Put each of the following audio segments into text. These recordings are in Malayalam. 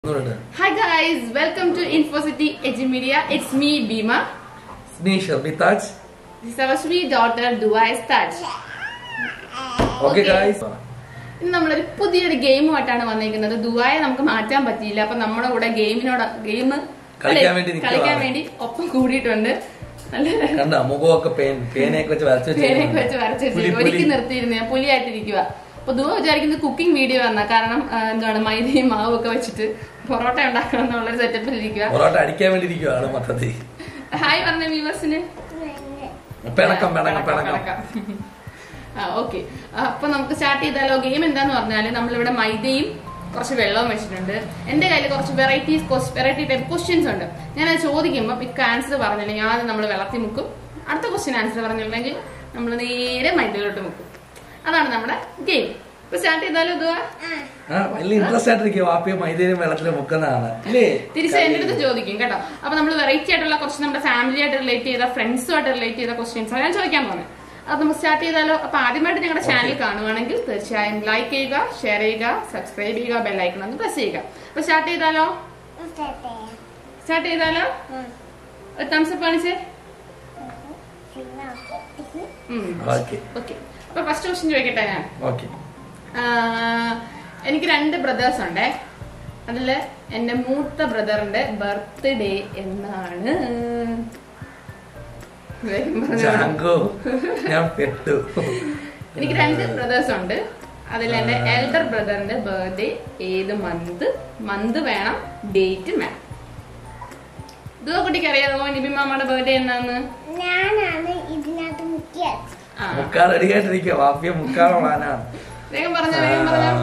ഒന്നുകൂടെ Hi guys, welcome to Infocity Edumedia. It's me, Bima. സ്നീഷർ മിതാജ് This is our sweet daughter, Dua Taj. Okay Okay. Guys ഇന്ന് നമ്മളൊരു പുതിയൊരു ഗെയിമുമായിട്ടാണ് വന്നിരിക്കുന്നത് ദുബായെ നമുക്ക് മാറ്റാൻ പറ്റിയില്ല അപ്പൊ നമ്മുടെ കൂടെ ഗെയിമിനോട് ഗെയിം കളിക്കാൻ വേണ്ടി നിൽക്കുവാണ്. കളിക്കാൻ വേണ്ടി ഒപ്പം കൂടിയിട്ടുണ്ട് നല്ല കണ്ട മുഖമൊക്കെ പേൻ പേനയൊക്കെ വെച്ച് വരച്ചു പേരൊക്കെ വെച്ച് വരച്ച് പുലി, വെച്ചിരിക്കും പുലി. ഒരുക്കി നിർത്തിയിരുന്നു ഞാൻ പുലിയായിട്ടിരിക്കുക അപ്പൊ ദുവ വിചാരിക്കുന്നത് കുക്കിംഗ് വീഡിയോ വന്ന കാരണം ആ, എന്താണ് മൈദയും മാവും ഒക്കെ വെച്ചിട്ട് പൊറോട്ട ഉണ്ടാക്കണം എന്നുള്ളൊരു സെറ്റപ്പിൽ ഇരിക്കുക പൊറോട്ട അടിക്കാൻ വേണ്ടി ഇരിക്കുവാണ് മൊത്തത്തിൽ ഹായ് പറഞ്ഞ വ്യൂവേഴ്സിന് പിണക്കം പിണക്കം പിണക്കം ആ ഓക്കെ അപ്പൊ നമുക്ക് സ്റ്റാർട്ട് ചെയ്താലോ ഗെയിം എന്താന്ന് പറഞ്ഞാല് നമ്മളിവിടെ മൈദയും കുറച്ച് വെള്ളവും വെച്ചിട്ടുണ്ട് എന്റെ കയ്യിൽ കുറച്ച് വെറൈറ്റീസ് വെറൈറ്റി ടൈപ്പ് ക്വസ്റ്റ്യൻസ് ഉണ്ട് ഞാൻ അത് ചോദിക്കുമ്പോൾ ഇക്ക ആൻസർ പറഞ്ഞില്ലെങ്കിൽ ആദ്യം നമ്മൾ വെള്ളത്തിൽ മുക്കും അടുത്ത ക്വസ്റ്റ്യൻ ആൻസർ പറഞ്ഞില്ലെങ്കിൽ നമ്മൾ നേരെ മൈദയിലോട്ട് മുക്കും അതാണ് നമ്മുടെ ഗെയിം ഇപ്പൊ സ്റ്റാർട്ട് ചെയ്താലോ ഇതുവാ ആ വലിയ ഇൻട്രസ്റ്റ് ആയിട്ടിരിക്കും വാപ്പിയും മൈദേനും വെള്ളത്തിൽ മുക്കുന്നതാണ് അല്ലേ തിരിച്ച് എന്റെ അടുത്ത് ചോദിക്കും കേട്ടോ അപ്പൊ നമ്മൾ വെറൈറ്റി ആയിട്ടുള്ള കുറച്ച് നമ്മുടെ ഫാമിലി ആയിട്ട് റിലേറ്റ് ചെയ്ത ഫ്രണ്ട്സുമായിട്ട് റിലേറ്റ് ചെയ്ത ക്വസ്റ്റ്യൻസ് ആണ് ഞാൻ ചോദിക്കാൻ പോകുന്നത് അത് നമുക്ക് സ്റ്റാർട്ട് ചെയ്താലോ അപ്പൊ ആദ്യമായിട്ട് ഞങ്ങളുടെ ചാനൽ കാണുവാണെങ്കിൽ തീർച്ചയായും ലൈക്ക് ചെയ്യുക ഷെയർ ചെയ്യുക സബ്സ്ക്രൈബ് ചെയ്യുക ബെല്ലൈക്കൺ ഒന്ന് പ്രസ് ചെയ്യുക അപ്പൊ സ്റ്റാർട്ട് ചെയ്താലോ സ്റ്റാർട്ട് ചെയ്താലോ തംസ് അപ്പ് കാണിച്ചേ ഓക്കെ ഓക്കെ അപ്പൊ ഫസ്റ്റ് ക്വസ്റ്റ്യൻ ചോദിക്കട്ടെ ഞാൻ ഓക്കെ ആഹ് എനിക്ക് രണ്ട് ബ്രദേഴ്സ് ഉണ്ടേ അതില് എന്റെ മൂത്ത ബ്രദറിന്റെ ബർത്ത്ഡേ എന്നാണ് വേഗം പറഞ്ഞോ. ജാങ്കോ ഞാൻ പെട്ടു എനിക്ക് രണ്ട് ബ്രദേഴ്സ് ഉണ്ട് അതിൽ എന്റെ എൽഡർ ബ്രദറിന്റെ ബർത്ത്ഡേ ഏത് മന്ത് മന്ത് വേണം ഡേറ്റ് വേണം ഇതോ കുട്ടിക്ക് അറിയാമോ നിബി മാമയുടെ ബർത്ത്ഡേ എന്നാന്ന് ഞാനാണ് ഇതിനകത്ത് മുക്കിയത് ആ മുക്കാൽ റെഡിയായിട്ടിരിക്കുക വാപ്പിയെ മുക്കാളാനാണ് വേഗം പറഞ്ഞോ വേഗം പറഞ്ഞോ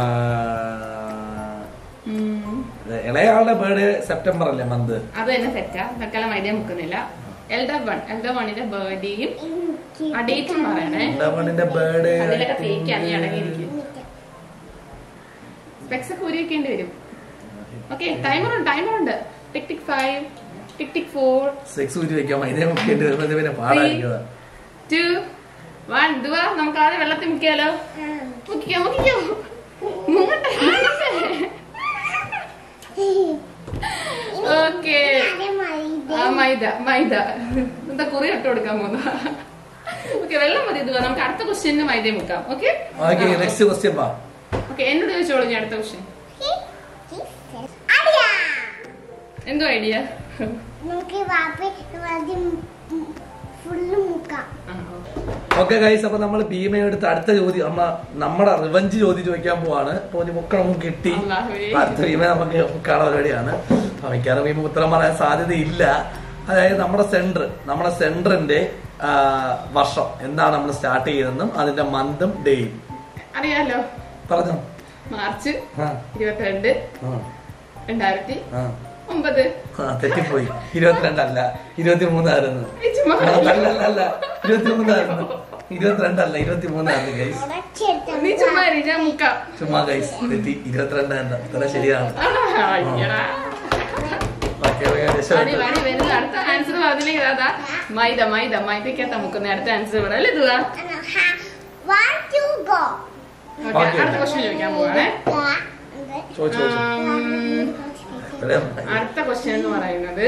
ഉം. ഇളയാളുടെ ബേർഡ് സെപ്റ്റംബർ അല്ലേ മന്ത് അത് തന്നെ സെറ്റാ തൽക്കാലം ഐഡിയ മുക്കുന്നില്ല എൽഡർ വൺ എൽഡർ വണ്ണിന്റെ ബർത്ത്ഡേയും ആ ഡേറ്റും പറയണേ ഇളവണിന്റെ ബേർഡ് അതിലൊക്കെ ഫേക്കാണ് നീ അടങ്ങിയിരിക്കും സ്പെക്സ് ഒക്കെ ഊരിവെക്കേണ്ടി വരും ഓക്കെ ടൈമർ ഉണ്ട് ടൈമർ ഉണ്ട് tick tick five tick tick four സെക്സ് ഊരി വെക്കാൻ മൈദേ മുക്കേണ്ടി വരുന്നത് പിന്നെ പാടായിരിക്കുക ടു വൺ ദുവാ നമുക്ക് ആദ്യം വെള്ളത്തിൽ മുക്കിയാലോ മുക്കിക്കോ മുക്കിക്കോ മുങ്ങട്ടെ മുങ്ങട്ടെ ഓക്കെ ആ മൈദ മൈദ എന്താ കുറി ഇട്ട് കൊടുക്കാൻ പോകുന്ന ഓക്കെ വെള്ളം മതി ദുവാ നമുക്ക് അടുത്ത ക്വസ്റ്റ്യന് മൈദ മുക്കാം ഓക്കെ ഓക്കെ നെക്സ്റ്റ് ക്വസ്റ്റ്യൻ വാ ഓക്കെ എന്നോട് ചോദിച്ചോളൂ ഞാൻ അടുത്ത ക്വസ്റ്റ്യൻ എന്തോ ഐഡിയ നമുക്ക് വാപ്പി ആദ്യം ഫുള്ള് മുക്കാം ഓക്കെ ഗൈസ് അപ്പൊ നമ്മൾ ഭീമയെടുത്ത് അടുത്ത ചോദ്യം നമ്മ നമ്മുടെ റിവഞ്ച് ചോദ്യം ചോദിക്കാൻ പോവാണ് അപ്പൊ ഒരു മുക്ക നമുക്ക് കിട്ടി അല്ലാഹുവേ. അപ്പൊ അടുത്ത ഭീമ നമുക്ക് മുക്കാണ പരിപാടിയാണ് അപ്പൊ മിക്കവാറും ഭീമ ഉത്തരം പറയാൻ സാധ്യതയില്ല അതായത് നമ്മുടെ സെന്റർ നമ്മുടെ സെന്ററിന്റെ വർഷം എന്താണ് നമ്മൾ സ്റ്റാർട്ട് ചെയ്തതെന്നും അതിന്റെ മന്തും ഡേയും അറിയാലോ പറഞ്ഞോ മാർച്ച് ആ, ഇരുപത്തിരണ്ട് ആ, രണ്ടായിരത്തി ആ. ഒമ്പത് ആ, തെറ്റിപ്പോയി ഇരുപത്തിരണ്ടല്ല ഇരുപത്തിമൂന്നായിരുന്നു ഈ ചുമ്മാ അല്ല അല്ല ഇരുപത്തിമൂന്നായിരുന്നു ഇരുപത്തിരണ്ടല്ല ഇരുപത്തിമൂന്നായിരുന്നു ഗൈസ് നീ ചുമ്മാ ഇരി, ഞാൻ മുക്കാം ചുമ്മാ ഗൈസ് തെറ്റി ഇരുപത്തിരണ്ടായിരുന്നു ഉത്തരം ശരിയാണ് ആ, അയ്യടാ. ഓക്കെ ഓക്കെ അടി രക്ഷപ്പെട്ടു വടി വരുന്ന അടുത്ത ആൻസർ പറഞ്ഞില്ലെങ്കിൽ അതാ മൈദ മൈദ മൈദക്കകത്താ മുക്കുന്ന അടുത്ത ആൻസർ ഇവിടെ അല്ലേ ഇതുവാ one two go okay Okay. അടുത്ത ക്വസ്റ്റ്യൻ ചോദിക്കാൻ പോവാണേ ചോദിച്ചു ചോദിച്ചു ആം, ഇവിടെ അടുത്ത ക്വസ്റ്റ്യൻ എന്ന് പറയുന്നത്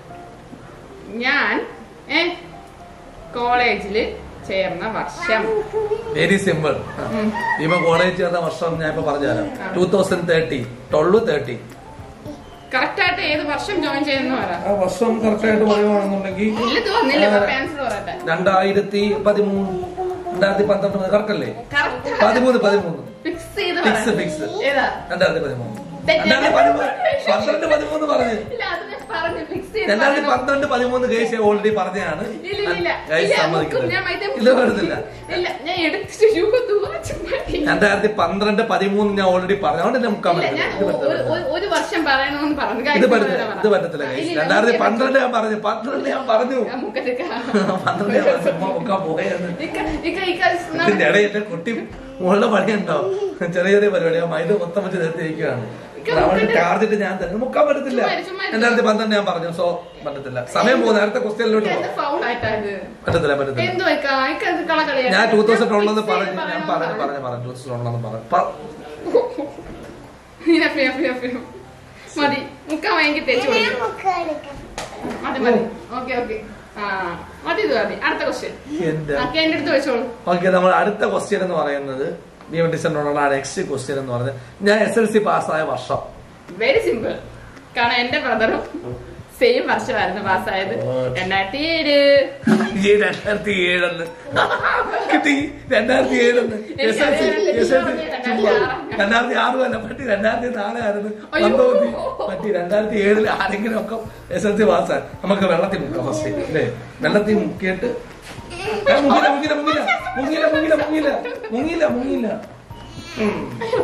ഞാൻ ഏ കോളേജിൽ ചേർന്ന വർഷം വെരി സിമ്പിൾ ഉം. ഇപ്പൊ കോളേജ് ചേർന്ന വർഷം ഞാൻ ഇപ്പൊ പറഞ്ഞുതരാം two thousand thirty twelve thirty correct ആയിട്ട് ഏത് വർഷം ജോയിൻ ചെയ്യുന്ന പറ ആ വർഷം കറക്റ്റ് ആയിട്ട് പറയുവാണെന്നുണ്ടെങ്കിൽ ഇല്ല ഇത് വന്നില്ല ആൻസർ പറയട്ടെ രണ്ടായിരത്തി പതിമൂന്ന് രണ്ടായിരത്തി പന്ത്രണ്ട് കറക്റ്റ് അല്ലേ കറക്റ്റ് പതിമൂന്ന് പതിമൂന്ന് ഫിക്സ് ചെയ്ത് ഫിക്സ് പറ. ഫിക്സ് ഏതാ രണ്ടായിരത്തി പതിമൂന്ന് തെറ്റ്. രണ്ടായിരത്തി പതിമൂന്ന് പന്ത്രണ്ട് പതിമൂന്ന് പറഞ്ഞു ഇല്ല അത് ഞാൻ പറഞ്ഞു ഫിക്സ് ചെയ്ത് രണ്ടായിരത്തി പറയണം. പന്ത്രണ്ട് പതിമൂന്ന് കേസ് ഓൾറെഡി പറഞ്ഞാണ് ഇല്ല, ഇല്ല, ഇല്ല. ഗൈസ് ഇല്ല, സമ്മതിക്കുന്നത് മുക്കും. ഞാൻ മറ്റേ ഇത് വരുന്നില്ല ഇല്ല ഞാൻ എടുത്തിട്ട് യൂഹ ദൂരെ ചുമ്മാ ഇരി. രണ്ടായിരത്തി പന്ത്രണ്ട് പതിമൂന്ന് ഞാൻ ഓൾറെഡി പറഞ്ഞു അതുകൊണ്ട് എന്നെ മുക്കാൻ ഇല്ല, ഞാൻ പറ്റില്ല ഇത് ഒരു- പറ്റത്തില്ല. ഒരു- ഒരു വർഷം പറയണമെന്ന് പറഞ്ഞു ഇത് കാര്യം പറ്റത്തില്ല പറ. ഇത് പറ്റത്തില്ല ഇല്ല, ഗൈസ് ഇല്ല, രണ്ടായിരത്തി മുക്കാൻ പന്ത്രണ്ട് ഞാൻ പറഞ്ഞു പന്ത്രണ്ട് ഞാൻ പറഞ്ഞു ഞാൻ മുക്കത്തേക്ക് പന്ത്രണ്ട് ഞാൻ പറഞ്ഞു ചുമ്മാ മുക്കാൻ പോയെന്ന് ഇക്ക ഇക്ക ഇക്ക ഇതിന്റെ ഇടയിൽ എന്റെ കുട്ടി മുകളിലെ പണിയുണ്ടോ ചെറിയ ചെറിയ പരിപാടി ആ മൈദ മൊത്തം വെച്ച് നിർത്തിയിരിക്കുകയാണ് അവന്റെ ചാർജ് ഇട്ട് ഞാൻ തന്നെ മുക്കാൻ പറ്റത്തില്ല ചുമ്മാ ഇരി, ചുമ്മാ ഇരി. രണ്ടായിരത്തി പന്ത്രണ്ട് ഞാൻ പറഞ്ഞു സോ പറ്റത്തില്ല സമയം പോകുന്ന അടുത്ത ക്വസ്റ്റ്യനിലോട്ട് എന്ത് പോകും ഫൗൾ ആയിട്ടാ ഇത് പറ്റത്തില്ല പറ്റത്തില്ല എന്തോ ഇക്ക ഇക്ക ഇത് കളകളിയാ ഞാൻ ടൂ തൗസൻഡ് ഉള്ളത് Fix ചെയ്ത് പറഞ്ഞു ഞാൻ പറയണം പറഞ്ഞു പറഞ്ഞു പറഞ്ഞു ടൂ തൗസൻഡ് ഉള്ളത് പറഞ്ഞു പ- ഇല്ല, ഫിയ, ഫിയ, ഫിയ. മതി മുക്കാൻ ഭയങ്കര തേച്ച് ഞാൻ കൊടുക്കും മുക്ക എടുക്കാം മതി മതി ഓക്കെ ഓക്കെ ആ മതി ഇത് മതി അടുത്ത ക്വസ്റ്റ്യൻ എന്റെ ഓക്കെ എന്റെ അടുത്ത് വെച്ചോളൂ ഓക്കെ നമ്മൾ അടുത്ത ക്വസ്റ്റ്യൻ എന്ന് പറയുന്നത് ഭീമ ടീച്ചറിനോടുള്ള നെക്സ്റ്റ് ക്വസ്റ്റ്യൻ എന്ന് പറയുന്നത് ഞാൻ എസ് എൽ സി പാസ്സായ വർഷം വെരി സിമ്പിൾ കാരണം എന്റെ ബ്രദറും സെയിം വർഷമായിരുന്നു പാസ്സായത് What? രണ്ടായിരത്തി ഏഴ് ഈ രണ്ടായിരത്തി ഏഴെന്ന് കിട്ടി രണ്ടായിരത്തി ഏഴെന്ന് S L C S L C രണ്ടായിരത്തി ആറ് തന്നെ പറ്റി രണ്ടായിരത്തി നാലായിരുന്നു അയ്യോ. പന്തോന്നി പറ്റി രണ്ടായിരത്തി ഏഴില് ആരെങ്കിലും ഒക്കെ എസ് എൽ സി പാസ്സായി നമുക്ക് വെള്ളത്തിൽ മുക്കാം ഫസ്റ്റ് അല്ലേ വെള്ളത്തിൽ മുക്കിയിട്ട് ഏ, മുങ്ങില്ല മുങ്ങില്ല മുങ്ങില്ല മുങ്ങില്ല മുങ്ങില്ല മുങ്ങില്ല മുങ്ങില്ല മുങ്ങില്ല ഉം.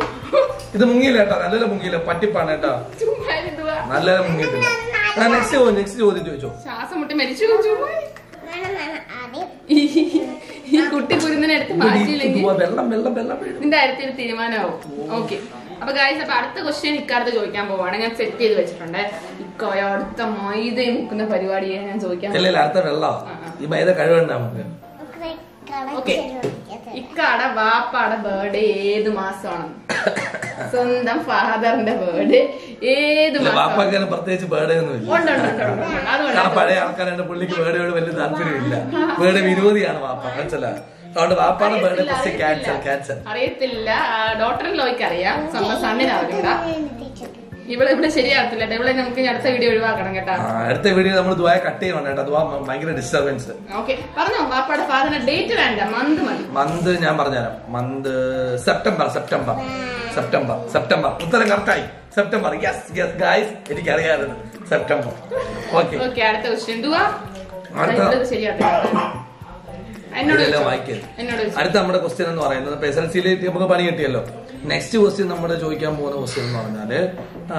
ഇത് മുങ്ങിയില്ല കേട്ടോ നല്ലപോലെ മുങ്ങിയില്ല പറ്റിപ്പാണ് കേട്ടോ ചുമ്മാ ഇരുന്നുവാ. നല്ലപോലെ മുങ്ങിയിട്ടില്ല നെക്സ്റ്റ് ചോദ്യം നെക്സ്റ്റ് ചോദ്യം ചോദിച്ചോ ശ്വാസം മുട്ടി മരിച്ചു ചുമ്മാ വേണം വേണം ആദ്യം ഈ ഈ കുട്ടി കുരുന്നിനെ എടുത്ത് മാറ്റിയില്ലെങ്കിൽ വെള്ളം വെള്ളം വെള്ളം വീഴും നിന്റെ കാര്യത്തിൽ ഒരു തീരുമാനമാവും ഓക്കെ അപ്പൊ ഗായ്സ് അപ്പൊ അടുത്ത ക്വസ്റ്റ്യൻ ഇക്കാലത്ത് ചോദിക്കാൻ പോവാണ് ഞാൻ സെറ്റ് ചെയ്ത് വെച്ചിട്ടുണ്ട് ഇക്കോയോ അടുത്ത മൈദയും മുക്കുന്ന പരിപാടിയെ ഞാൻ ചോദിക്കാൻ ഇല്ല ഇല്ല അടുത്ത വെള്ളം ഈ മൈദ കഴിവുണ്ട് നമുക്ക് നമുക്ക് ഓക്കെ കളക്ട് ഇക്കാടെ വാപ്പാടെ ബർത്ത്ഡേ ഏത് മാസമാണ് സ്വന്തം ഫാദറിന്റെ ബർത്ത്ഡേ ഏത് ഇല്ല, മാസം വാപ്പാക്കാന് പ്രത്യേകിച്ച് ബേർഡേ ഒന്നും ഇല്ല ഉണ്ട് ഉണ്ട് ഉണ്ട് ഉണ്ട്, ഉണ്ട്. കാരണം അതുകൊണ്ട് പഴയ ആൾക്കാരുടെ പുള്ളിക്ക് ബേർഡേയോട് വലിയ താല്പര്യമില്ല ബേർഡേ വിരോധിയാണ് വാപ്പ മനസ്സിലാ അതുകൊണ്ട് വാപ്പാടെ ബേർഡേ അറിയത്തില്ല, ഫസ്റ്റ് ക്യാൻസർ അറിയത്തില്ല. ക്യാൻസർ അറിയത്തില്ല ഡോക്ടറിൽ ലോയ്ക്ക് അറിയാം സ്വന്തം സണ്ണിന് അറിഞ്ഞൂടാ ഇവിടെ ഇവിടെ ശരിയാകത്തില്ല കേട്ടോ. ഇവിടെ നമുക്ക് ഇനി അടുത്ത വീഡിയോ ഒഴിവാക്കണം കേട്ടാ അടുത്ത വീഡിയോ നമ്മൾ ദുബായ കട്ട് ചെയ്യണം കേട്ടോ ദുബാ ഭയങ്കര ഡിസ്റ്റർബൻസ് ഓക്കെ പറഞ്ഞോ വാപ്പാടെ ഫാദറിന്റെ ഡേറ്റ് വേണ്ട മന്ത് മതി മന്ത് ഞാൻ പറഞ്ഞുതരാം month September September September September ഉത്തരം കറക്റ്റായി സെപ്റ്റംബർ യെസ് യെസ് ഗായ്സ് എനിക്കറിയാമായിരുന്നു സെപ്റ്റംബർ ഓക്കെ ഓക്കെ അടുത്ത ക്വസ്റ്റ്യൻ എന്തുവാ അടുത്ത- ശരിയാകത്തില്ല എന്നോട് ഇതെല്ലാം ചോദിച്ചോ. വായിക്കരുത്. എന്നോട് ചോദിച്ചോ. അടുത്ത നമ്മുടെ ക്വസ്റ്റ്യൻ എന്ന് പറയുന്നത് ഇപ്പൊ എസ് എൽ സിയിൽ നമുക്ക് പണി കിട്ടിയല്ലോ നെക്സ്റ്റ് ക്വസ്റ്റ്യൻ നമ്മൾ ചോദിക്കാൻ പോകുന്ന ക്വസ്റ്റ്യൻ എന്ന് പറഞ്ഞാല് ആ,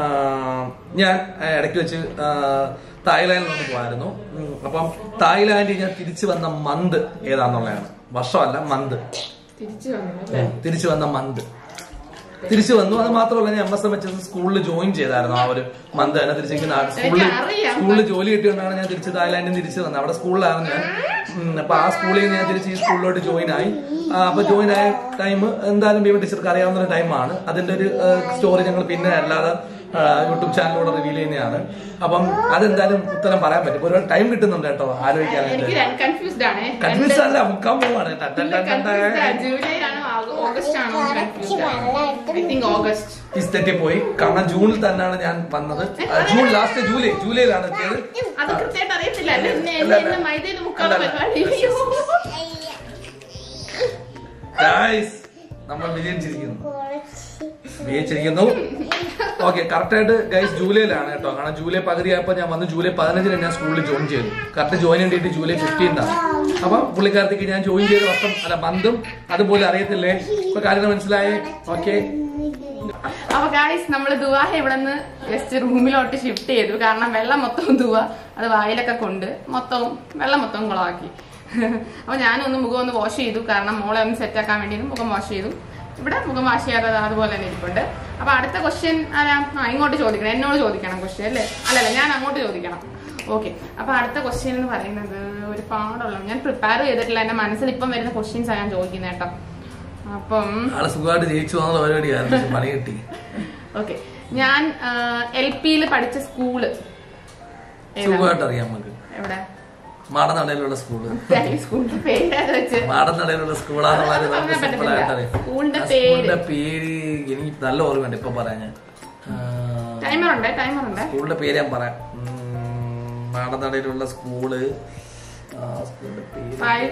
ഞാൻ ആ, ഇടയ്ക്ക് വെച്ച് ആ, തായ്ലാൻഡിൽ നിന്ന് പോയായിരുന്നു ഉം, അപ്പം തായ്ലാൻഡിൽ ഞാൻ തിരിച്ചു വന്ന മന്ത് ഏതാന്നുള്ളതാണ് വർഷമല്ല മന്ത് തിരിച്ചു വന്നു അല്ലേ തിരിച്ചു വന്ന മന്ത് തിരിച്ചു വന്നു അത് മാത്രമല്ല ഞാൻ M S M H S സ്കൂളിൽ ജോയിൻ ചെയ്തായിരുന്നു ആ ഒരു മന്ത് തന്നെ തിരിച്ചേക്ക് സ്കൂളിൽ അറിയാം. സ്കൂളിൽ ജോലി കിട്ടിയോണ്ടാണ് ഞാൻ തിരിച്ച് തായ്ലാൻഡിൽ തിരിച്ചു വന്നത് അവിടെ സ്കൂളിലായിരുന്നു ഞാൻ ഉം, അപ്പൊ ആ സ്കൂളിൽ നിന്ന് ഞാൻ തിരിച്ച് ഈ സ്കൂളിലോട്ട് ജോയിൻ ആയി ആ, അപ്പൊ ജോയിൻ ആയ ടൈം എന്തായാലും ബീമ ടീച്ചർക്ക് അറിയാവുന്ന ഒരു ടൈമാണ് അതിന്റെ ഒരു സ്റ്റോറി ഞങ്ങൾ പിന്നെ അല്ലാതെ യൂട്യൂബ് ചാനലിലൂടെ റിവീൽ ചെയ്യുന്നതാണ് അപ്പം അതെന്തായാലും ഉത്തരം പറയാൻ പറ്റും ഒരുപാട് ടൈം കിട്ടുന്നുണ്ട് കേട്ടോ എനിക്ക് ആലോചിക്കാനായിട്ട് കൺഫ്യൂസ്ഡ് ആണ് കൺഫ്യൂസ് അല്ല മുക്കാൻ പോവാണ് ടൻ ടൻ ടൻ ടൻ ടൻ. ജൂലൈ ആണോ ആഗ- ഓഗസ്റ്റ് ആണോ കൺഫ്യൂസ്ഡ് ഐ തിങ്ക് ഓഗസ്റ്റ് ഈ തെറ്റി പോയി കാരണം ജൂണിൽ തന്നെയാണ് ഞാൻ വന്നത് ആ, ജൂൺ ലാസ്റ്റ് ജൂലൈ ജൂലൈയിലാണ് എത്തിയത് അത് കൃത്യമായിട്ട് അറിയത്തില്ല അല്ലേ? എന്നെ അല്ല, എന്നെ അല്ല. മൈദയിൽ മുക്കാനുള്ള അല്ല, അല്ല. പരിപാടി അയ്യോ. ഗായ്സ് നമ്മൾ വിജയിച്ചിരിക്കുന്നു വിജയിച്ചിരിക്കുന്നു ഓക്കെ കറക്റ്റ് ആയിട്ട് ഗൈസ് ജൂലൈയിലാണ് കേട്ടോ കാരണം ജൂലൈ പകുതി ആയപ്പോൾ ഞാൻ വന്ന് ജൂലൈ പതിനഞ്ചിന് ഞാൻ സ്കൂളിൽ ജോയിൻ ചെയ്തു കറക്റ്റ് ജോയിൻ ചെയ്തിട്ട് ജൂലൈ ഫിഫ്റ്റീനാണ് അപ്പൊ പുള്ളിക്കാരത്തേക്ക് ഞാൻ ജോയിൻ ചെയ്ത വർഷം അല്ല മന്തും അതുപോലെ അറിയത്തില്ലേ ഇപ്പൊ കാര്യങ്ങൾ മനസ്സിലായേ ഓക്കെ അപ്പൊ ഗായ്സ് നമ്മൾ ദുവാഹ ഇവിടെ നിന്ന് ജസ്റ്റ് റൂമിലോട്ട് ഷിഫ്റ്റ് ചെയ്തു കാരണം വെള്ളം മൊത്തം ദുവ അത് വായിലൊക്കെ കൊണ്ട് മൊത്തവും വെള്ളം മൊത്തം കുളമാക്കി അപ്പൊ ഞാനൊന്ന് മുഖം ഒന്ന് വാഷ് ചെയ്തു കാരണം മോളെ ഒന്ന് സെറ്റ് ആക്കാൻ വേണ്ടി മുഖം വാഷ് ചെയ്തു ഇവിടെ മുഖം വാഷ് ചെയ്യാതെ അതുപോലെ തന്നെ ഇരിപ്പുണ്ട് അപ്പൊ അടുത്ത ക്വസ്റ്റ്യൻ ആരാ ആ ഇങ്ങോട്ട് ചോദിക്കണം എന്നോട് ചോദിക്കണം ക്വസ്റ്റ്യൻ അല്ലേ അല്ലല്ല ഞാൻ അങ്ങോട്ട് ചോദിക്കണം ഓക്കെ അപ്പൊ അടുത്ത ക്വസ്റ്റ്യൻ എന്ന് പറയുന്നത് ഒരു പാടുള്ള ഞാൻ പ്രിപ്പയർ ചെയ്തിട്ടില്ല എന്റെ മനസ്സിൽ ഇപ്പം വരുന്ന ക്വസ്റ്റ്യൻസാണ് ഞാൻ ചോദിക്കുന്നത് കേട്ടോ അപ്പം ആളെ സുഖമായിട്ട് ജയിച്ചു പോകുന്ന പരിപാടിയായിരുന്നു പക്ഷെ പണി കിട്ടി ഓക്കെ ഞാൻ എൽ പിയിൽ പഠിച്ച സ്കൂള് ഏതാ? സുഖമായിട്ട് അറിയാം നമുക്ക് എവിടെ മാടനടയിലുള്ള സ്കൂള് ഈ സ്കൂളിന്റെ പേരത് വെച്ച് മാടനടയിലുള്ള സ്കൂളാന്നുള്ളത് നമുക്ക് പറയാൻ സിമ്പിൾ പറ്റത്തില്ല. ആയിട്ട് അറിയാം സ്കൂളിന്റെ ആ പേര്. സ്കൂളിന്റെ പേര് എനിക്ക് നല്ല ഓർമ്മയുണ്ട് ഇപ്പൊ പറയാൻ ഞാൻ ആ, ടൈമർ ഉണ്ട് ടൈമർ ഉണ്ട് സ്കൂളിന്റെ പേര് ഞാൻ പറയാം ഉം, മാടനടയിലുള്ള സ്കൂള് ആ, സ്കൂളിന്റെ പേര് ഫൈവ്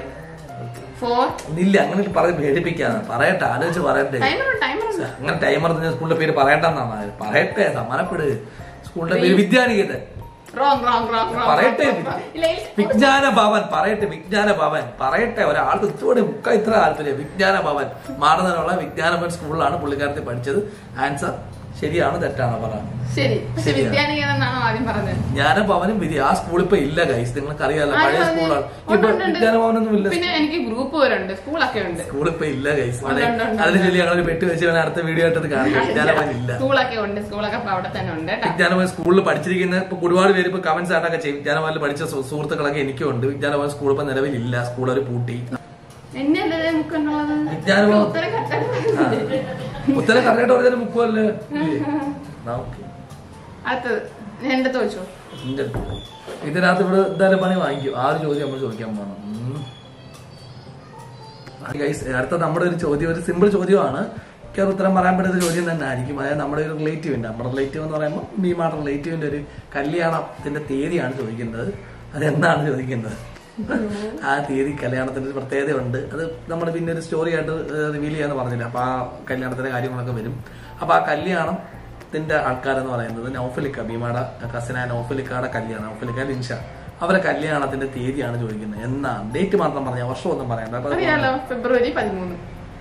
ഫോർ ഇല്ല അങ്ങനെ പറഞ്ഞ് പേടിപ്പിക്കാതെ പറയട്ടെ ആലോചിച്ച് പറയട്ടെ ടൈമർ ഉണ്ട് ടൈമർ ഉണ്ട് അങ്ങനെ ടൈമർ സ്കൂളിന്റെ പേര് പറയണ്ടെന്നാണ് പറയട്ടെ സമാനപ്പെട് സ്കൂളിന്റെ പേര് Vidyaniketan wrong wrong wrong wrong പറയട്ടെ ഇല്ല ഇല്ല. വിജ്ഞാന ഭവൻ പറയട്ടെ വിജ്ഞാന ഭവൻ പറയട്ടെ ഒരാൾക്ക് ഇത്തോടെ മുക്ക ഇത്ര താല്പര്യം വിജ്ഞാന ഭവൻ മാറുന്നതിനുള്ള വിജ്ഞാന ഭവൻ സ്കൂളിലാണ് പുള്ളിക്കാരത്തെ പഠിച്ചത് ആൻസർ ശരിയാണ് തെറ്റാണ് പറ ശരി പക്ഷെ ശരിയാ. വിദ്യാനികേതൻ എന്നാണോ ആദ്യം പറഞ്ഞത് ജ്ഞാനഭവനും വിധി ആ സ്കൂൾ ഇപ്പൊ ഇല്ല ഗൈസ് നിങ്ങൾക്ക് അറിയാലോ ആര് പഴയ പറഞ്ഞു? സ്കൂളാണ് ഉണ്ട്, ഇപ്പൊ ഉണ്ട്, ഉണ്ട്. വിജ്ഞാനഭവനൊന്നും ഇല്ല പിന്നെ എനിക്ക് ഗ്രൂപ്പ് വരുന്നുണ്ട് സ്കൂളൊക്കെ ഉണ്ട് സ്കൂൾ ഇപ്പൊ ഇല്ല ഗൈസ് ഉണ്ട്, ഉണ്ട്, ഉണ്ട്. അതിന് ചൊല്ലി ഞങ്ങൾ പെട്ടി വെച്ച് വേണം അടുത്ത വീഡിയോ ആയിട്ട് അത് കാണിക്കാം വിജ്ഞാനഭവൻ ഇല്ല സ്കൂളൊക്കെ ഉണ്ട് സ്കൂളൊക്കെ ഇപ്പൊ അവിടെ തന്നെ ഉണ്ട് കേട്ടോ. വിജ്ഞാനഭവൻ സ്കൂളിൽ പഠിച്ചിരിക്കുന്ന ഇപ്പൊ ഒരുപാട് പേര് ഇപ്പൊ കമന്റ്സ് ആയിട്ടൊക്കെ ചെയ്യും വിജ്ഞാനഭവനിൽ പഠിച്ച സു- സുഹൃത്തുക്കളൊക്കെ എനിക്കും ഉണ്ട് വിജ്ഞാനഭവൻ സ്കൂൾ ഇപ്പൊ നിലവിലില്ല സ്കൂൾ ഒരു പൂട്ടി എന്നെ അല്ലേ മുക്കുന്നുള്ളത് വിജ്ഞാനഭവൻ ഉത്തരം കറക്റ്റായിട്ട് ആ. പറഞ്ഞില്ലേ? ഉത്തരം കറക്റ്റായിട്ട് പറഞ്ഞാൽ മുക്കുമല്ലേ ഓക്കെ അടുത്തത് ഞാൻ എന്റെ ചോദിച്ചോ ഇന്റെ ഇതിനകത്ത് ഇവിടെ എന്തായാലും പണി വാങ്ങിക്കും ആ ഒരു ചോദ്യം നമ്മൾ ചോദിക്കാൻ പോകണം ഗൈസ് അടുത്ത നമ്മുടെ ഒരു ചോദ്യം ഒരു സിമ്പിൾ ചോദ്യമാണ് എനിക്ക് അത് ഉത്തരം പറയാൻ പറ്റുന്ന ചോദ്യം തന്നെ ആയിരിക്കും അതായത് നമ്മുടെ ഒരു റിലേറ്റീവ് ഉണ്ട് നമ്മുടെ റിലേറ്റീവ് എന്ന് പറയുമ്പോൾ ഭീമാടെ റിലേറ്റീവിന്റെ ഒരു കല്യാണത്തിന്റെ തീയതിയാണ് ചോദിക്കുന്നത് അത് എന്നാണ് ചോദിക്കുന്നത് ആ തീയതി കല്യാണത്തിന്റെ ഒരു പ്രത്യേകത ഉണ്ട് അത് നമ്മൾ പിന്നെ ഒരു സ്റ്റോറി ആയിട്ട് റിവീൽ ചെയ്യാന്ന് പറഞ്ഞില്ല അപ്പൊ ആ കല്യാണത്തിന്റെ കാര്യങ്ങളൊക്കെ വരും അപ്പൊ ആ കല്യാണത്തിന്റെ ആൾക്കാരെന്ന് പറയുന്നത് നൗഫലിക്ക ഭീമാടെ കസിനായ നൗഫലിക്കയുടെ കല്യാണം നൗഫലിക്ക ലിൻഷ അവരെ കല്യാണത്തിന്റെ തീയതിയാണ് ചോദിക്കുന്നത് എന്നാണ് ഡേറ്റ് മാത്രം പറഞ്ഞ വർഷമൊന്നും പറയണ്ട അപ്പൊ അത് അറിയാലോ ഫെബ്രുവരി പതിമൂന്ന്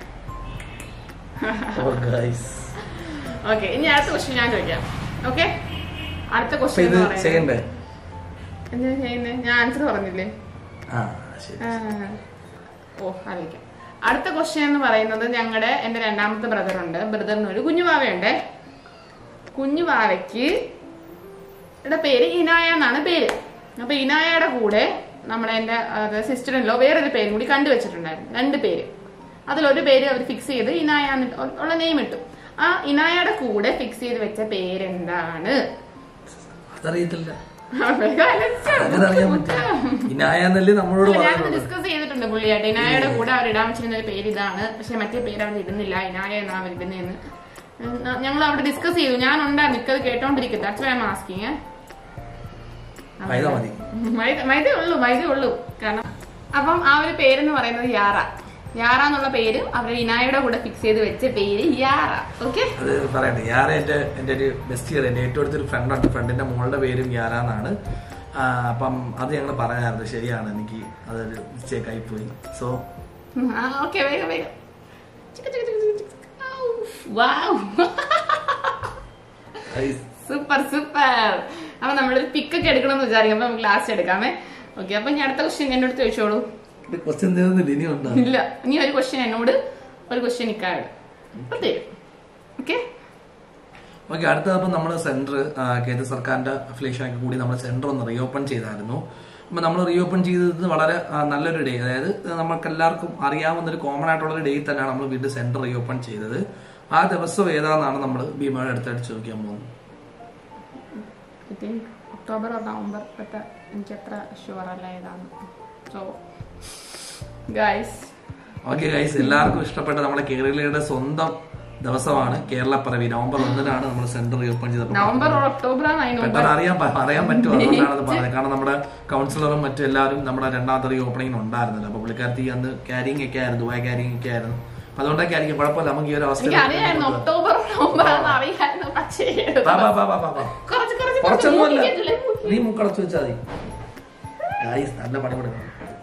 Oh, guys. ഓക്കെ ഇനി അടുത്ത ക്വസ്റ്റ്യൻ ഞാൻ ചോദിക്കാം ഓക്കെ അടുത്ത അപ്പൊ ക്വസ്റ്റ്യൻ ഇത് ചെയ്യണ്ടേ എന്താ ചെയ്യുന്നത് ഞാൻ ആൻസർ പറഞ്ഞില്ലേ ആ ശരി ആ. ഓ ആലോചിക്കാം അടുത്ത ക്വസ്റ്റ്യൻ എന്ന് പറയുന്നത് ഞങ്ങളുടെ എന്റെ രണ്ടാമത്തെ ബ്രദർ ഉണ്ട് ബ്രദറിന് ഒരു കുഞ്ഞുവാവയുണ്ട് കുഞ്ഞുവാവയ്ക്ക് യുടെ പേര് ഇനായ എന്നാണ് പേര് അപ്പൊ ഇനായയുടെ കൂടെ നമ്മളെ എന്റെ സിസ്റ്ററിലോ വേറൊരു പേരും കൂടി കണ്ടുവച്ചിട്ടുണ്ടായിരുന്നു രണ്ട് പേര് അതിലൊരു പേര് അവർ ഫിക്സ് ചെയ്ത് ഇനായ എന്ന് ഉള്ള നെയിം ഇട്ടു ആ ഇനായയുടെ കൂടെ ഫിക്സ് ചെയ്ത് വെച്ച പേരെന്താണ് അതറിയത്തില്ല വേഗം അലച്ചോ. അങ്ങനെ അറിയാൻ പറ്റില്ല ഇനായെന്നല്ലേ നമ്മളോട് ഞാൻ പറയുന്നത് ഡിസ്കസ് ചെയ്തിട്ടുണ്ട് പുള്ളിയായിട്ട് ഇനായയുടെ കൂടെ അവർ ഇടാൻ വെച്ചിരുന്ന ഒരു പേര് ഇതാണ് പക്ഷെ മറ്റേ പേര് അവർ ഇടുന്നില്ല ഇനായ എന്നാ അവർ ഇടുന്നതെന്ന് ഞങ്ങൾ അവിടെ ഡിസ്കസ് ചെയ്തു ഞാൻ ഉണ്ടായിരുന്നു ഇക്കത് കേട്ടോണ്ടിരിക്കും ദാറ്റ്സ് വൈ ആസ്കിങ് മൈദ മതി മൈദേ ഉള്ളൂ മൈദേ ഉള്ളൂ കാരണം അപ്പം ആ ഒരു പേരെന്ന് പറയുന്നത് യാറ യാറ എന്നുള്ള പേര് അവർ ഇനായയുടെ കൂടെ ഫിക്സ് ചെയ്ത് വെച്ച പേര് യാറ ഓക്കെ അത് പറയട്ടെ യാറ എന്റെ എന്റെ ഒരു ബെസ്റ്റ് ഇയർ എന്റെ ഏറ്റവും അടുത്തൊരു ഫ്രണ്ട് ഉണ്ട് ഫ്രണ്ടിന്റെ മോളുടെ പേരും യാറ എന്നാണ് ആ, അപ്പം അത് ഞങ്ങൾ പറഞ്ഞായിരുന്നു ശരിയാണ് എനിക്ക് അതൊരു മിസ്റ്റേക്ക് ആയി പോയി സോ ഓക്കെ വേഗം വേഗം ചിക്ക, ചിക്ക, ചിക്ക, ചിക്ക, ചിക്ക. ഔ, വൗ. സൂപ്പർ സൂപ്പർ അപ്പൊ നമ്മളൊരു പിക്കൊക്കെ എടുക്കണമെന്ന് വിചാരിക്കും നമുക്ക് ലാസ്റ്റ് എടുക്കാമേ ഓക്കെ അപ്പൊ ഞാൻ അടുത്ത ക്വസ്റ്റ്യൻ എന്നോട് ചോദിച്ചോളൂ ക്വസ്റ്റ്യൻ തീർന്നില്ല ഇനി ഉണ്ടോ ഇല്ല ഇനി ഒരു ക്വസ്റ്റ്യൻ എന്നോട് ഒരു ക്വസ്റ്റ്യൻ ഇക്കാട് തരും ഓക്കെ ഓക്കെ അടുത്തതപ്പം നമ്മൾ സെന്റർ കേന്ദ്ര സർക്കാരിന്റെ അഫിലിയേഷൻ ഒക്കെ കൂടി നമ്മൾ സെന്റർ ഒന്ന് റീഓപ്പൺ ചെയ്തായിരുന്നു അപ്പം നമ്മൾ റീഓപ്പൺ ചെയ്തത് വളരെ ആ, നല്ലൊരു ഡേ അതായത് നമുക്ക് എല്ലാവർക്കും അറിയാവുന്ന ഒരു കോമൺ ആയിട്ടുള്ള ഒരു ഡേ തന്നെയാണ് നമ്മൾ വീണ്ടും സെന്റർ റീഓപ്പൺ ചെയ്തത് ആ ദിവസം ഏതാണെന്നാണ് നമ്മൾ ഭീമയുടെ അടുത്തായിട്ട് ചോദിക്കാൻ പോകുന്നത് ഐ തിങ്ക് ഒക്ടോബർ നവംബർ പറ്റ എനിക്ക് അത്ര ഷുവർ അല്ല ഏതാണ് സോ ഗൈസ് ഓക്കെ ഗൈസ് എല്ലാവർക്കും ഇഷ്ടപ്പെട്ട നമ്മുടെ കേരളയുടെ സ്വന്തം ദിവസമാണ് കേരള പിറവി നവംബർ ഒന്നിനാണ് നമ്മൾ സെന്റർ റീഓപ്പൺ ചെയ്തത് നവംബർ ഓർ ഒക്ടോബർ ആണ് അതിന് മുമ്പ് പെട്ടെന്ന് അറിയാൻ പ- അറിയാൻ പറ്റും അതുകൊണ്ടാണ് അത് പറഞ്ഞത് കാരണം നമ്മുടെ കൗൺസിലറും മറ്റും എല്ലാവരും നമ്മുടെ രണ്ടാമത്തെ റീ ഓപ്പണിംഗ് ഉണ്ടായിരുന്നില്ല അപ്പൊ പുള്ളിക്കാരത്തി അന്ന് ക്യാരിങ് ഒക്കെ ആയിരുന്നു ദുബായ് ക്യാരിങ് ഒക്കെ ആയിരുന്നു അപ്പൊ അതുകൊണ്ടൊക്കെ ആയിരിക്കും കുഴപ്പമില്ല നമുക്ക് ഈ ഒരു അവസ്ഥ എനിക്ക് അറിയായിരുന്നു ഒക്ടോബർ നവംബർ ആണെന്ന് അറിയായിരുന്നു പക്ഷേ ബാ, ബാ, ബാ, ബാ, ബാ, ബാ. കുറച്ച് കുറച്ച് കുറച്ചൊന്നുമല്ല നോക്കിയിട്ടില്ലേ? നീ മുക്കടച്ചു വെച്ചാൽ മതി ഗായ്സ് നല്ല പണി കൊടുക്കണം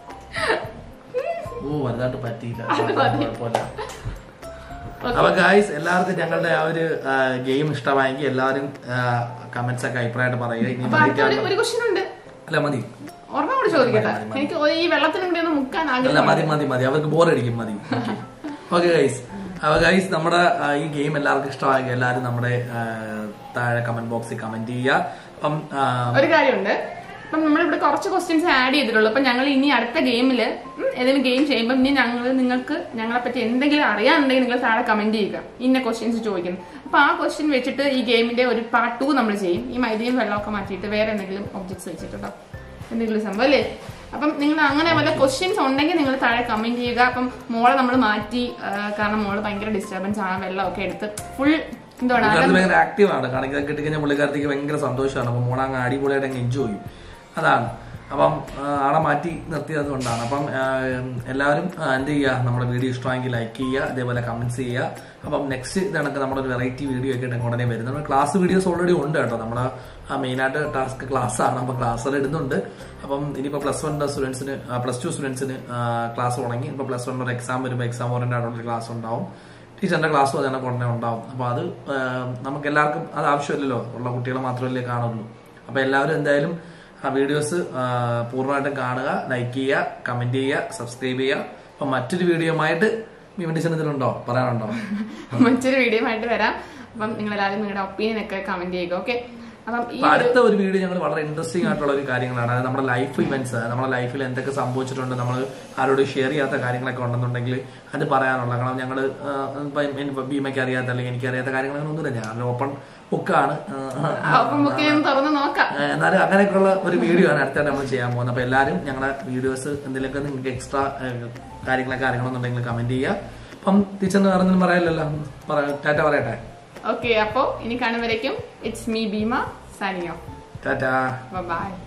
ഓ വലുതായിട്ട് പറ്റിയില്ല കുഴപ്പമില്ല അപ്പൊ ഗായ്സ് എല്ലാവർക്കും ഞങ്ങളുടെ ആ ഒരു ഗെയിം ഇഷ്ടമായെങ്കിൽ എല്ലാവരും കമന്റ്സ് ഒക്കെ അഭിപ്രായമായിട്ട് പറയുക ഇനി അപ്പൊ അടുത്ത ഒരു- ഒരു ക്വസ്റ്റ്യൻ ഉണ്ട് അല്ല മതി ഓർമ്മ കൂടി ചോദിക്കട്ടെ മതി, മതി. എനിക്ക് ഈ വെള്ളത്തിനും കൂടി ഒന്ന് മുക്കാൻ അല്ല ആഗ്രഹം മതി മതി മതി അവർക്ക് ബോറടിക്കും മതി ഓക്കെ ഗൈസ് അപ്പൊ ഗൈസ് നമ്മുടെ ആ, ഈ ഗെയിം എല്ലാവർക്കും ഇഷ്ടമായെങ്കിൽ എല്ലാവരും നമ്മുടെ ആ, താഴെ കമന്റ് ബോക്സിൽ കമന്റ് ചെയ്യുക അപ്പം ആ, ഒരു കാര്യമുണ്ട് അപ്പം നമ്മളിവിടെ കുറച്ച് ക്വസ്റ്റ്യൻസ് ആഡ് ചെയ്തിട്ടുള്ളൂ അപ്പൊ ഞങ്ങൾ ഇനി അടുത്ത ഗെയിമിൽ ഏതെങ്കിലും ഗെയിം ചെയ്യുമ്പോൾ ഇനി ഞങ്ങൾ നിങ്ങൾക്ക് ഞങ്ങളെ പറ്റി എന്തെങ്കിലും അറിയാനുണ്ടെങ്കിൽ നിങ്ങൾ താഴെ കമന്റ് ചെയ്യുക ഇന്ന ക്വസ്റ്റ്യൻസ് ചോദിക്കുന്നു അപ്പൊ ആ ക്വസ്റ്റ്യൻ വെച്ചിട്ട് ഈ ഗെയിമിന്റെ ഒരു പാർട്ട് ടു നമ്മൾ ചെയ്യും ഈ മൈദയും വെള്ളമൊക്കെ മാറ്റിയിട്ട് വേറെ എന്തെങ്കിലും ഒബ്ജക്ട്സ് വെച്ചിട്ടുണ്ടോ എന്തെങ്കിലും സംഭവം അല്ലേ അപ്പം നിങ്ങൾ അങ്ങനെ വല്ല ക്വസ്റ്റ്യൻസ് ഉണ്ടെങ്കിൽ നിങ്ങൾ താഴെ കമന്റ് ചെയ്യുക അപ്പം മോളെ നമ്മൾ മാറ്റി ആ, കാരണം മോള് ഭയങ്കര ഡിസ്റ്റർബൻസ് ആണ് വെള്ളമൊക്കെ എടുത്ത് ഫുൾ എന്താണ് പുള്ളിക്കാരത്തി ഭയങ്കര ആക്റ്റീവ് ആണ് കാരണം ഇതൊക്കെ കിട്ടിക്കഴിഞ്ഞാൽ പുള്ളിക്കാരത്തേക്ക് ഭയങ്കര സന്തോഷമാണ് അപ്പൊ മോളങ്ങ് അടിപൊളിയായിട്ട് അങ്ങ് എൻജോയ് ചെയ്യും അതാണ് അപ്പം ആ, ആളെ മാറ്റി നിർത്തിയത് കൊണ്ടാണ് അപ്പം ആ, എല്ലാവരും ആ, എന്ത് ചെയ്യുക നമ്മുടെ വീഡിയോ ഇഷ്ടമായെങ്കിൽ ലൈക്ക് ചെയ്യുക അതേപോലെ കമന്റ്സ് ചെയ്യുക അപ്പം നെക്സ്റ്റ് ഇതണക്ക് നമ്മുടെ ഒരു വെറൈറ്റി വീഡിയോ ഒക്കെ ആയിട്ട് ഉടനെ വരുന്നത് നമ്മുടെ ക്ലാസ് വീഡിയോസ് ഓൾറെഡി ഉണ്ട് കേട്ടോ നമ്മുടെ മെയിനായിട്ട് ടാസ്ക് ക്ലാസ് ആണ് അപ്പം ക്ലാസ്സിൽ ഇടുന്നുണ്ട് അപ്പം ഇനിയിപ്പോൾ പ്ലസ് വൺ സ്റ്റുഡൻസിന് പ്ലസ് ടു സ്റ്റുഡൻസിന് ക്ലാസ് തുടങ്ങി ഇപ്പോൾ പ്ലസ് വൺ ഒരു എക്സാം വരുമ്പോൾ എക്സാം ഓറിയൻ്റ് ആയിട്ടുള്ള ക്ലാസ് ഉണ്ടാവും ടീച്ചറിന്റെ ക്ലാസ്സും അതിനെ ഉടനെ ഉണ്ടാവും അപ്പൊ അത് ആ, നമുക്ക് എല്ലാവർക്കും അത് ആവശ്യമില്ലല്ലോ ഉള്ള കുട്ടികൾ മാത്രമല്ലേ കാണുള്ളൂ അപ്പൊ എല്ലാവരും എന്തായാലും ആ വീഡിയോസ് പൂർണ്ണമായിട്ടും കാണുക ലൈക്ക് ചെയ്യുക കമന്റ് ചെയ്യുക സബ്സ്ക്രൈബ് ചെയ്യുക അപ്പൊ മറ്റൊരു വീഡിയോയുമായിട്ട് മീമൻഡിഷൻ ഇതിലുണ്ടോ പറയാനുണ്ടോ മറ്റൊരു വീഡിയോ ആയിട്ട് വരാം അപ്പം നിങ്ങൾ എല്ലാവരും നിങ്ങളുടെ ഒപ്പീനിയൻ ഒക്കെ കമന്റ് ചെയ്യുക ഓക്കെ അപ്പം ഈ അപ്പൊ അടുത്ത ഒരു വീഡിയോ ഞങ്ങൾ വളരെ ഇൻട്രസ്റ്റിംഗ് ആയിട്ടുള്ള ഒരു കാര്യങ്ങളാണ് അതായത് നമ്മുടെ ലൈഫ് ഇവന്റ്സ് നമ്മുടെ ലൈഫിൽ എന്തൊക്കെ സംഭവിച്ചിട്ടുണ്ട് നമ്മൾ ആരോട് ഷെയർ ചെയ്യാത്ത കാര്യങ്ങളൊക്കെ ഉണ്ടെന്നുണ്ടെങ്കിൽ അത് പറയാനുള്ള കാരണം ഞങ്ങൾ ഭീമയ്ക്ക് അറിയാത്ത അല്ലെങ്കിൽ എനിക്ക് അറിയാത്ത കാര്യങ്ങളൊന്നുമില്ല ഞാൻ ഓപ്പൺ ബുക്കാണ് അപ്പം ബുക്ക് ചെയ്യുന്ന തുറന്ന് നോക്കാം എന്നാലും അങ്ങനെയൊക്കെയുള്ള ഒരു വീഡിയോ ആണ് അടുത്തായിട്ട് നമ്മൾ ചെയ്യാൻ പോകുന്നത് അപ്പൊ എല്ലാവരും ഞങ്ങളുടെ വീഡിയോസ് എന്തെങ്കിലുമൊക്കെ നിങ്ങൾക്ക് എക്സ്ട്രാ കാര്യങ്ങളൊക്കെ അറിയണമെന്നുണ്ടെങ്കിൽ കമന്റ് ചെയ്യുക അപ്പം ടീച്ചറിന് വേറെ ഒന്നും പറയാനില്ലല്ലോ പറ- ടാറ്റ പറയട്ടെ ഓക്കെ അപ്പോ ഇനി കാണുമ്പോഴേക്കും it's me Bhima signing off tata by